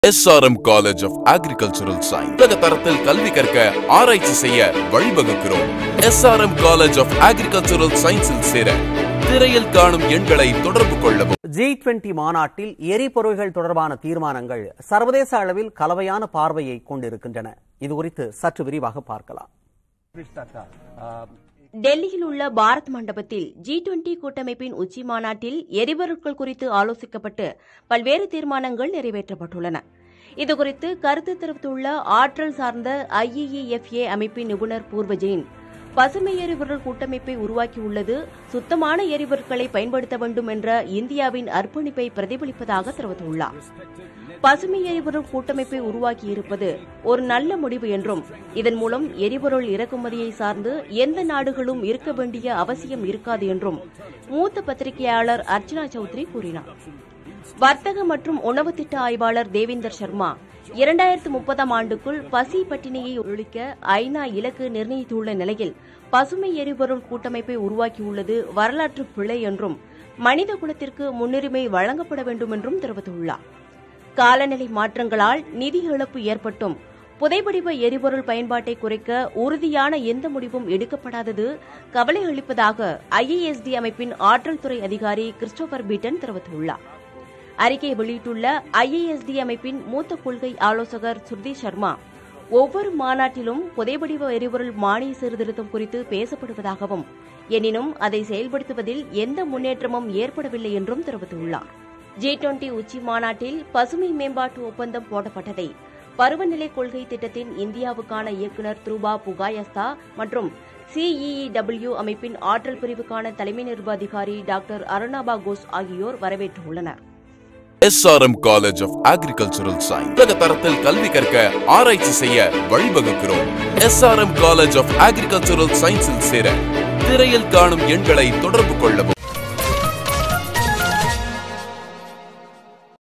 SRM college of agricultural science உலக தரத்தில் கல்வி கற்க ஆராய்ச்சி செய்ய வழிவகுக்கிறோம் எஸ்ஆர்எம் காலேஜ் ஆஃப் அக்ரிகல்ச்சரல் சயின்ஸில் சேர திரையில் காணும் எண்களை தொடர்பு கொள்ளவும் ஜி டுவெண்டி மாநாட்டில் எரிபொருள்கள் தொடர்பான தீர்மானங்கள் சர்வதேச அளவில் கலவையான பார்வையை கொண்டிருக்கின்றன இது குறித்து சற்று விரிவாக பார்க்கலாம் டெல்லியில் உள்ள பாரத் மண்டபத்தில் ஜி டுவெண்டி கூட்டமைப்பின் உச்சி மாநாட்டில் எரிபொருட்கள் குறித்து ஆலோசிக்கப்பட்டு பல்வேறு தீர்மானங்கள் நிறைவேற்றப்பட்டுள்ளன இதுகுறித்து கருத்து தெரிவித்துள்ள ஆற்றல் சார்ந்த ஐஇஇஎஃப்ஏ அமைப்பின் நிபுணர் பூர்வ ஜெயின் பசுமை எரிபொருள் கூட்டமைப்பை உருவாக்கியுள்ளது சுத்தமான எரிபொருட்களை பயன்படுத்த வேண்டும் என்ற இந்தியாவின் அர்ப்பணிப்பை பிரதிபலிப்பதாக தெரிவித்துள்ளார் பசுமை எரிபொருள் கூட்டமைப்பை உருவாக்கியிருப்பது ஒரு நல்ல முடிவு என்றும் இதன் மூலம் எரிபொருள் இறக்குமதியை சார்ந்து எந்த நாடுகளும் இருக்க வேண்டிய அவசியம் இருக்காது என்றும் மூத்த பத்திரிகையாளர் அர்ச்சனா சௌத்ரி கூறினார் வர்த்தக மற்றும் உணவு திட்ட ஆய்வாளர் தேவிந்தர் சர்மா இரண்டாயிரத்து முப்பதாம் ஆண்டுக்குள் பசி பட்டினியை ஒழிக்க ஐநா இலக்கு நிர்ணயித்துள்ள நிலையில் பசுமை எரிபொருள் கூட்டமைப்பை உருவாக்கியுள்ளது வரலாற்று பிழை என்றும் மனித குலத்திற்கு முன்னுரிமை வழங்கப்பட வேண்டும் என்றும் தெரிவித்துள்ளார் காலநிலை மாற்றங்களால் நிதி இழப்பு ஏற்பட்டும் புதைவடிவ எரிபொருள் பயன்பாட்டை குறைக்க உறுதியான எந்த முடிவும் எடுக்கப்படாதது கவலை அளிப்பதாக ஐஏஎஸ்டி அமைப்பின் ஆற்றல் துறை அதிகாரி கிறிஸ்டோபர் பீட்டன் தெரிவித்துள்ளார் அறிக்கை வெளியிட்டுள்ள ஐஏஎஸ்டி அமைப்பின் மூத்த கொள்கை ஆலோசகர் சுர்தி சர்மா ஒவ்வொரு மாநாட்டிலும் புதைவடிவ எரிபொருள் மானிய சீர்திருத்தம் குறித்து பேசப்படுவதாகவும் எனினும் அதை செயல்படுத்துவதில் எந்த முன்னேற்றமும் ஏற்படவில்லை என்றும் தெரிவித்துள்ளார் ஜி டுவெண்டி உச்சி மாநாட்டில் பசுமை மேம்பாட்டு ஒப்பந்தம் போடப்பட்டதை பருவநிலை கொள்கை திட்டத்தின் இந்தியாவுக்கான இயக்குநர் த்ரூபா புகாயஸ்தா மற்றும் சிஇஇடபிள்யூ அமைப்பின் ஆற்றல் பிரிவுக்கான தலைமை நிர்வாகிகாரி டாக்டர் அருணாபா கோஸ் ஆகியோர் வரவேற்றுள்ளனர் SRM college of agricultural science உலக தரத்தில் கல்வி கற்க ஆராய்ச்சி செய்ய வழிவகுக்கிறோம் எஸ்ஆர்எம் காலேஜ் ஆஃப் அக்ரிகல்ச்சரல் சயின்ஸில் சேர திரையில் காணும் எண்களை தொடர்பு கொள்ளவும்